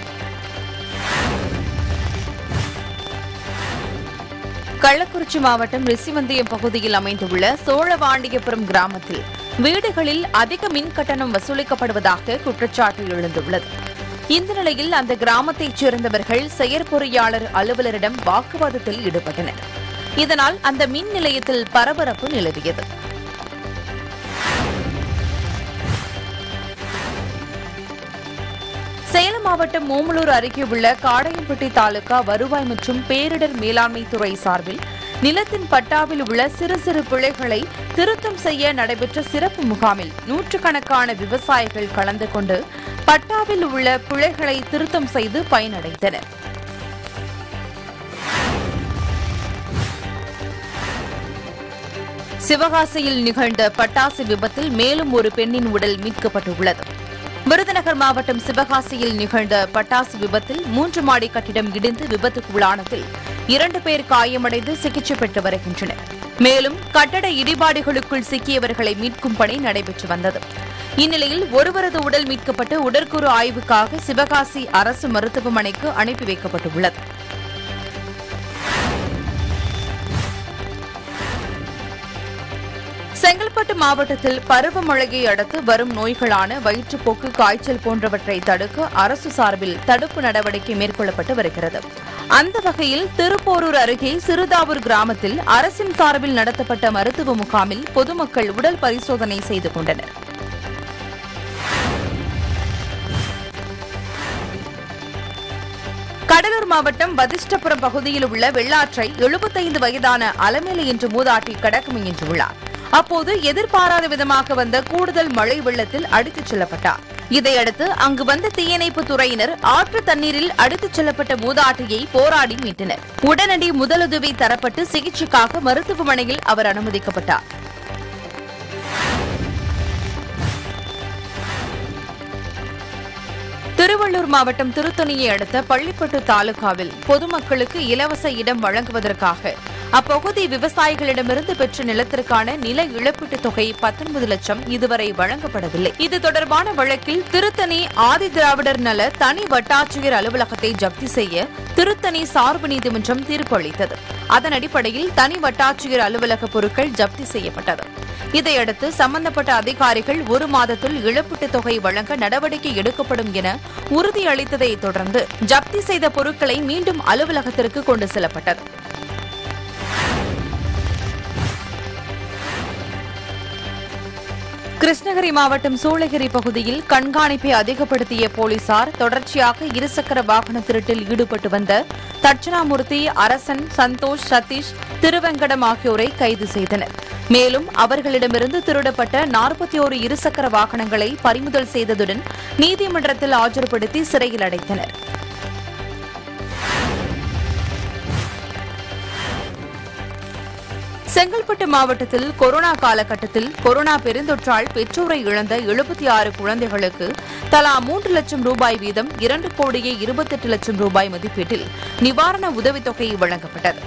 கள்ளக்குறிச்சி மாவட்டம் ரிசிவந்தியம் பகுதியில் அமைந்துள்ள சோழவாண்டியபுரம் கிராமத்தில் வீடுகளில் அதிக மின் கட்டணம் வசூலிக்கப்படுவதாக குற்றச்சாட்டு எழுந்துள்ளது இந்த நிலையில் அந்த கிராமத்தைச் சேர்ந்தவர்கள் செயற்பொறியாளர் அலுவலரிடம் வாக்குவாதத்தில் ஈடுபட்டனர் இதனால் அந்த மின் நிலையத்தில் பரபரப்பு நிலவியது சேலம் மாவட்டம் ஓமலூர் அருகே உள்ள காடையம்பட்டி தாலுகா வருவாய் மற்றும் பேரிடர் மேலாண்மை துறை சார்பில் நிலத்தின் பட்டாவில் உள்ள சிறு சிறு பிழைகளை திருத்தம் செய்ய நடைபெற்ற சிறப்பு முகாமில் நூற்றுக்கணக்கான விவசாயிகள் கலந்து கொண்டு பட்டாவில் உள்ள பிழைகளை திருத்தம் செய்து பயனடைந்தனர் சிவகாசியில் நிகழ்ந்த பட்டாசு விபத்தில் மேலும் ஒரு பெண்ணின் உடல் மீட்கப்பட்டுள்ளது விருதுநகர் மாவட்டம் சிவகாசியில் நிகழ்ந்த பட்டாசு விபத்தில் மூன்று மாடி கட்டிடம் இடிந்து விபத்துக்குள்ளானதில் இரண்டு பேர் காயமடைந்து சிகிச்சை பெற்று வருகின்றனர் மேலும் கட்டட இடிபாடுகளுக்குள் சிக்கியவர்களை மீட்கும் பணி நடைபெற்று வந்தது இந்நிலையில் ஒருவரது உடல் மீட்கப்பட்டு உடற்கூறு ஆய்வுக்காக சிவகாசி அரசு மருத்துவமனைக்கு அனுப்பி வைக்கப்பட்டுள்ளது செங்கல்பட்டு மாவட்டத்தில் பருவமழையை அடுத்து வரும் நோய்களான வயிற்றுப்போக்கு காய்ச்சல் போன்றவற்றை தடுக்க அரசு சார்பில் தடுப்பு நடவடிக்கை மேற்கொள்ளப்பட்டு வருகிறது அந்த வகையில் திருப்போரூர் அருகே சிறுதாவூர் கிராமத்தில் அரசின் சார்பில் நடத்தப்பட்ட மருத்துவ முகாமில் பொதுமக்கள் உடல் பரிசோதனை செய்து கொண்டனர் கடலூர் மாவட்டம் வதிஷ்டபுரம் பகுதியில் உள்ள வெள்ளாற்றை எழுபத்தைந்து வயதான அலமேலு என்ற மூதாட்டி கடக்க முயன்றுள்ளார் அப்போது எதிர்பாராத விதமாக வந்த கூடுதல் மழை வெள்ளத்தில் அடித்துச் செல்லப்பட்டார் இதையடுத்து அங்கு வந்த தீயணைப்பு துறையினர் ஆற்று தண்ணீரில் அடித்துச் செல்லப்பட்ட மூதாட்டியை போராடி மீட்டனர் உடனடி முதலுதவி தரப்பட்டு சிகிச்சைக்காக மருத்துவமனையில் அவர் அனுமதிக்கப்பட்டார் திருவள்ளூர் மாவட்டம் திருத்தணியை அடுத்த பள்ளிப்பட்டு தாலுகாவில் பொதுமக்களுக்கு இலவச இடம் வழங்குவதற்காக அப்பகுதி விவசாயிகளிடமிருந்து பெற்ற நிலத்திற்கான நில இழப்பீட்டுத் தொகை பத்தொன்பது லட்சம் இதுவரை வழங்கப்படவில்லை இது தொடர்பான வழக்கில் திருத்தணி ஆதி திராவிடர் நல தனி வட்டாட்சியர் அலுவலகத்தை ஜப்தி செய்ய திருத்தணி சார்பு நீதிமன்றம் தீர்ப்பு அளித்தது அதன் அடிப்படையில் தனி வட்டாட்சியர் அலுவலக பொருட்கள் ஜப்தி செய்யப்பட்டது இதையடுத்து சம்பந்தப்பட்ட அதிகாரிகள் ஒரு மாதத்தில் இழப்பீட்டுத் தொகை வழங்க நடவடிக்கை எடுக்கப்படும் என உறுதியளித்ததை தொடர்ந்து ஜப்தி செய்த பொருட்களை மீண்டும் அலுவலகத்திற்கு கொண்டு செல்லப்பட்டது கிருஷ்ணகிரி மாவட்டம் சூளகிரி பகுதியில் கண்காணிப்பை அதிகப்படுத்திய போலீசார் தொடர்ச்சியாக இருசக்கர வாகன திருட்டில் ஈடுபட்டு வந்த தட்சணாமூர்த்தி அரசன் சந்தோஷ் சதீஷ் திருவெங்கடம் ஆகியோரை கைது செய்தனர் மேலும் அவர்களிடமிருந்து திருடப்பட்ட நாற்பத்தி ஓரு இருசக்கர வாகனங்களை பறிமுதல் செய்ததுடன் நீதிமன்றத்தில் ஆஜர்படுத்தி சிறையில் அடைத்தனர் செங்கல்பட்டு மாவட்டத்தில் கொரோனா காலகட்டத்தில் கொரோனா பெருந்தொற்றால் பெற்றோரை இழந்த எழுபத்தி ஆறு குழந்தைகளுக்கு தலா மூன்று லட்சம் ரூபாய் வீதம் இரண்டு கோடியே இருபத்தெட்டு லட்சம் ரூபாய் மதிப்பீட்டில் நிவாரண உதவித்தொகை வழங்கப்பட்டது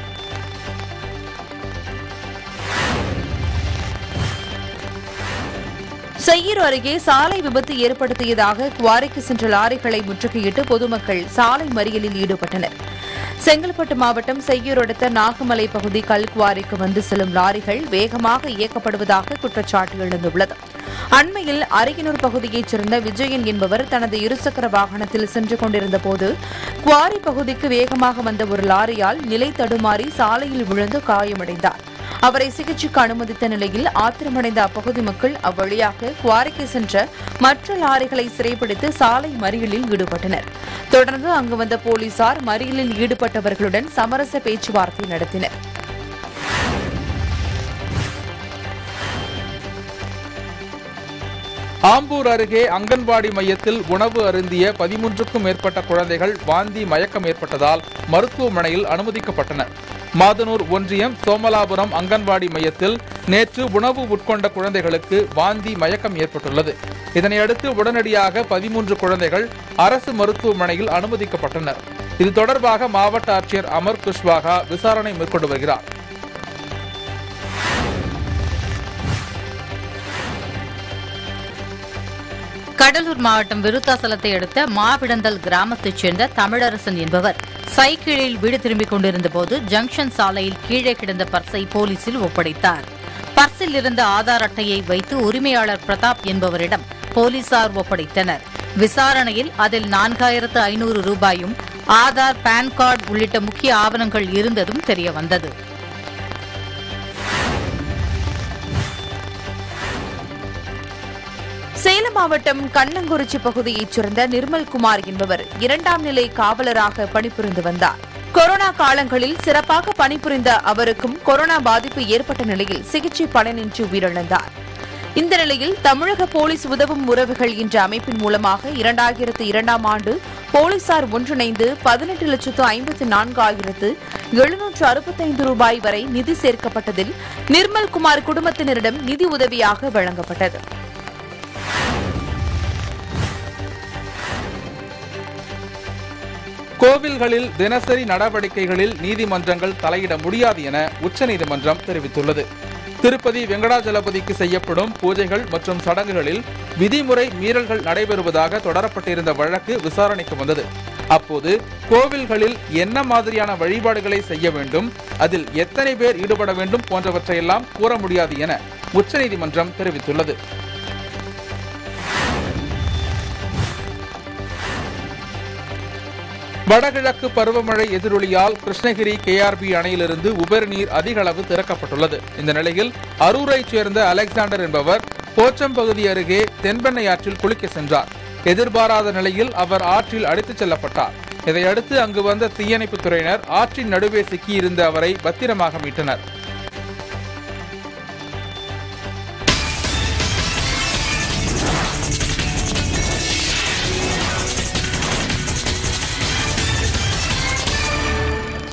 செய்யூர் அருகே சாலை விபத்து ஏற்படுத்தியதாக குவாரிக்கு சென்ற லாரிகளை முற்றுகையிட்டு பொதுமக்கள் சாலை மறியலில் ஈடுபட்டனர் செங்கல்பட்டு மாவட்டம் செய்யூர் அடுத்த நாகமலை பகுதி கல்குவாரிக்கு வந்து செல்லும் லாரிகள் வேகமாக இயக்கப்படுவதாக குற்றச்சாட்டு எழுந்துள்ளது அண்மையில் அரியனூர் பகுதியைச் சேர்ந்த விஜயன் என்பவர் தனது இருசக்கர வாகனத்தில் சென்று கொண்டிருந்த போது குவாரி பகுதிக்கு வேகமாக வந்த ஒரு லாரியால் நிலை தடுமாறி சாலையில் விழுந்து காயமடைந்தார் அவரை சிகிச்சைக்கு அனுமதித்த நிலையில் ஆத்திரமடைந்த அப்பகுதி மக்கள் அவ்வழியாக குவாரிக்கு சென்ற மற்ற லாரிகளை சிறைப்பிடித்து சாலை மறியலில் ஈடுபட்டனர் தொடர்ந்து அங்கு வந்த போலீசார் மறியலில் ஈடுபட்டவர்களுடன் சமரச பேச்சுவார்த்தை நடத்தினர் ஆம்பூர் அருகே அங்கன்வாடி மையத்தில் உணவு அருந்திய பதிமூன்றுக்கும் மேற்பட்ட குழந்தைகள் வாந்தி மயக்கம் ஏற்பட்டதால் மருத்துவமனையில் அனுமதிக்கப்பட்டனர் மாதனூர் ஒன்றியம் சோமலாபுரம் அங்கன்வாடி மையத்தில் நேற்று உணவு உட்கொண்ட குழந்தைகளுக்கு வாந்தி மயக்கம் ஏற்பட்டுள்ளது இதனையடுத்து உடனடியாக பதிமூன்று குழந்தைகள் அரசு மருத்துவமனையில் அனுமதிக்கப்பட்டனர் இது தொடர்பாக மாவட்ட ஆட்சியர் அமர் குஷ்வாகா விசாரணை மேற்கொண்டு வருகிறார் கடலூர் மாவட்டம் விருத்தாசலத்தை அடுத்த மாவிடந்தல் கிராமத்தைச் சேர்ந்த தமிழரசன் என்பவர் சைக்கிளில் வீடு திரும்பிக் கொண்டிருந்த போது ஜங்ஷன் சாலையில் கீழே கிடந்த பர்ஸை போலீசில் ஒப்படைத்தார் பர்ஸில் இருந்த ஆதார் அட்டையை வைத்து உரிமையாளர் பிரதாப் என்பவரிடம் போலீசார் ஒப்படைத்தனர் விசாரணையில் அதில் நான்காயிரத்து ஐநூறு ரூபாயும் ஆதார் பான் கார்டு உள்ளிட்ட முக்கிய ஆவணங்கள் இருந்ததும் தெரியவந்தது சேலம் மாவட்டம் கண்ணங்குறிச்சி பகுதியைச் சேர்ந்த நிர்மல்குமார் என்பவர் இரண்டாம் நிலை காவலராக பணிபுரிந்து வந்தார் கொரோனா காலங்களில் சிறப்பாக பணிபுரிந்த அவருக்கும் கொரோனா பாதிப்பு ஏற்பட்ட நிலையில் சிகிச்சை பலனின்றி உயிரிழந்தார் இந்த நிலையில் தமிழக போலீஸ் உதவும் உறவுகள் என்ற அமைப்பின் மூலமாக இரண்டாயிரத்து இரண்டாம் ஆண்டு போலீசார் ஒன்றிணைந்து பதினெட்டு லட்சத்து ஐம்பத்து நான்காயிரத்து எழுநூற்று அறுபத்தைந்து ரூபாய் வரை நிதி சேர்க்கப்பட்டதில் நிர்மல்குமார் குடும்பத்தினரிடம் நிதி உதவியாக வழங்கப்பட்டது கோவில்களில் தினசரி நடவடிக்கைகளில் நீதிமன்றங்கள் தலையிட முடியாது என உச்சநீதிமன்றம் தெரிவித்துள்ளது திருப்பதி வெங்கடாஜலபதிக்கு செய்யப்படும் பூஜைகள் மற்றும் சடங்குகளில் விதிமுறை மீறல்கள் நடைபெறுவதாக தொடரப்பட்டிருந்த வழக்கு விசாரணைக்கு வந்தது அப்போது கோவில்களில் என்ன மாதிரியான வழிபாடுகளை செய்ய வேண்டும் அதில் எத்தனை பேர் ஈடுபட வேண்டும் போன்றவற்றையெல்லாம் கூற முடியாது என உச்சநீதிமன்றம் தெரிவித்துள்ளது வடகிழக்கு பருவமழை எதிரொலியால் கிருஷ்ணகிரி கேஆர்பி அணையிலிருந்து உபரி நீர் அதிக அளவு திறக்கப்பட்டுள்ளது இந்த நிலையில் அரூரைச் சேர்ந்த அலெக்சாண்டர் என்பவர் போச்சம் பகுதி அருகே தென்பெண்ணை ஆற்றில் குளிக்க சென்றார் எதிர்பாராத நிலையில் அவர் ஆற்றில் அடித்துச் செல்லப்பட்டார் இதையடுத்து அங்கு வந்த தீயணைப்புத் துறையினர் ஆற்றின் நடுவே சிக்கியிருந்த அவரை பத்திரமாக மீட்டனர்